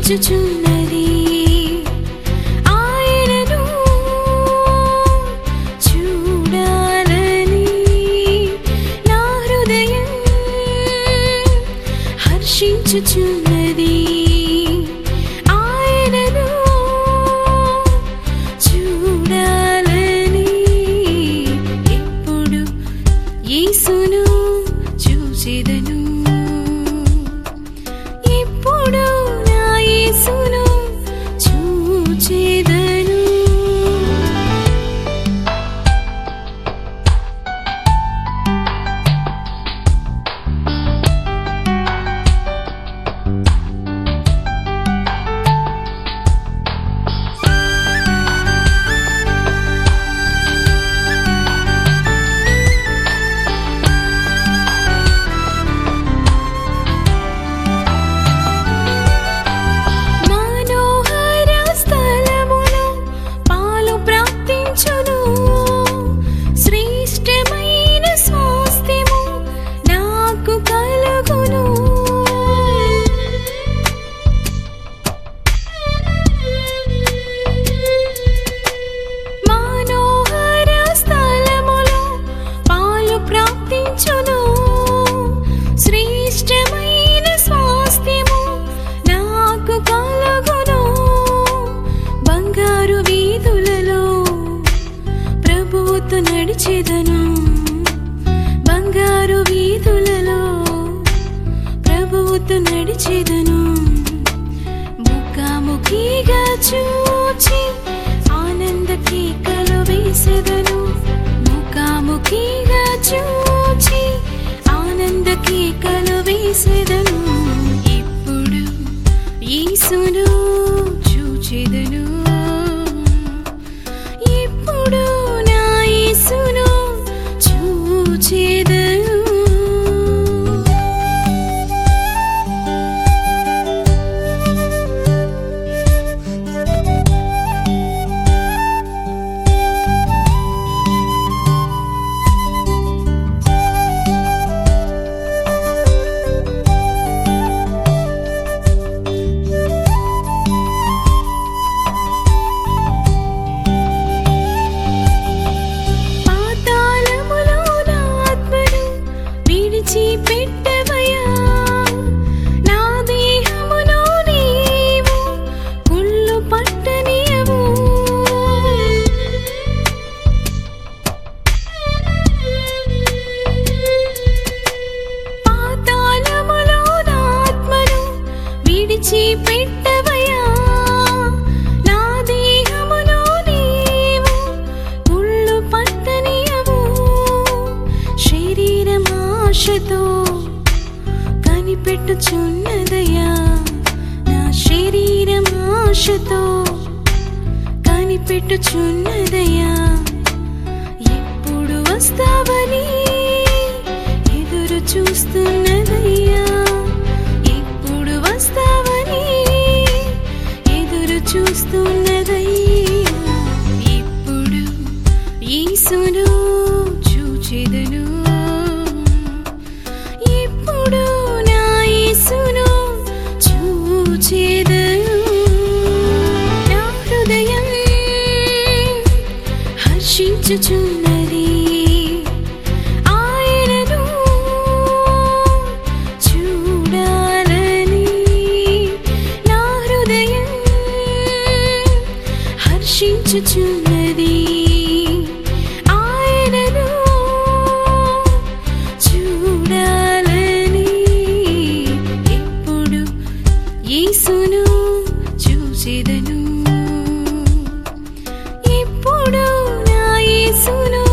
హర్షించుచున్నది ఆయనను చూడాలని నా హృదయం హర్షించుచున్నది ఆయనను చూడాలని ఎప్పుడు యేసును చూచెదను ఇప్పుడు నా యేసును చూచెదను మనోహర స్థలములో పాలు ప్రాప్తించును శ్రేష్టమైన స్వాస్థ్యము నాకు కలుగును మనోహర స్థలములో పాలు ప్రాప్తించును శ్రేష్టమైన స్వాస్థ్యము నాకు కలుగును బంగారు వీధులలో ప్రభువుతో నడిచేదను బంగారు వీధులలో ప్రభువుతో నడిచేదను ముఖాముఖిగా చూచి ఆనంద కేకలు వేసెదను ముఖాముఖిగా చూచి ఆనంద కేకలు వేసెదను ఇప్పుడు యేసును చూచెదను ఇప్పుడు నా యేసును చూచెదను పాతాళములో నా ఆత్మను విడిచిపెట్టవయ్యా. నా దేహమును నీవు కుళ్ళు పట్టనీయవు. పాతాళములో నా ఆత్మను విడిచిపెట్టవయ్యా. నా దేహమును నీవు కుళ్ళు పట్టనీయవు. శరీరమాశతో కనిపెట్టుచున్నదయ్యా నా శరీరమాశతో కనిపెట్టుచున్నదయ్యా ఎప్పుడు వస్తావని ఎదురు చూస్తున్నదయ్యా ఎప్పుడు వస్తావని ఎదురు చూస్తున్నదయ్యా ఇప్పుడు యేసును చూచెదను ఇప్పుడు నా యేసును చూచెదను నా హృదయం హర్షించుచున్నది ఆయనను చూడాలని నా హృదయం హర్షించుచున్నది ఆయనను చూడాలని ఎప్పుడు యేసును చూచెదను ఇప్పుడు నా యేసును